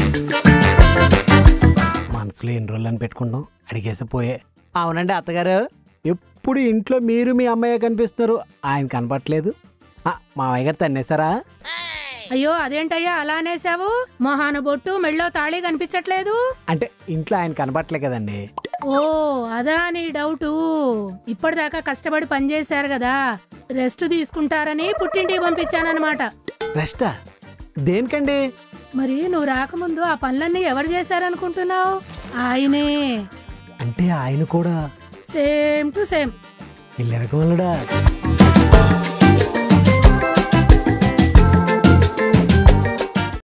మనసులో ఎన్ని రోజులు అని పెట్టుకుంటాం అడిగేసి పోయే అవునండి అత్తగారు ఎప్పుడు ఇంట్లో మీరు మీ అమ్మాయి కనిపిస్తున్నారు ఆయన కనపట్లేదు ఆ, మామయ్య గారు తన్నేశారా అయ్యో అదేంటయ్యా అలా అనేసావు మొహాన బొట్టు మెళ్ళో తాళి కనిపించట్లేదు అంటే ఇంట్లో ఆయన కనపట్లే కదండి ఓ అదా నీ డౌటు ఇప్పటిదాకా కష్టపడి పనిచేశారు కదా రెస్ట్ తీసుకుంటారని పుట్టింటికి పంపించానన్నమాట రెస్టా దేనికండి మరి నువ్వు రాకముందు ఆ పనులన్నీ ఎవరు చేశారనుకుంటున్నావు ఆయనే అంటే ఆయన కూడా సేమ్ టు సేమ్ ఇల్లరకోళ్ళడా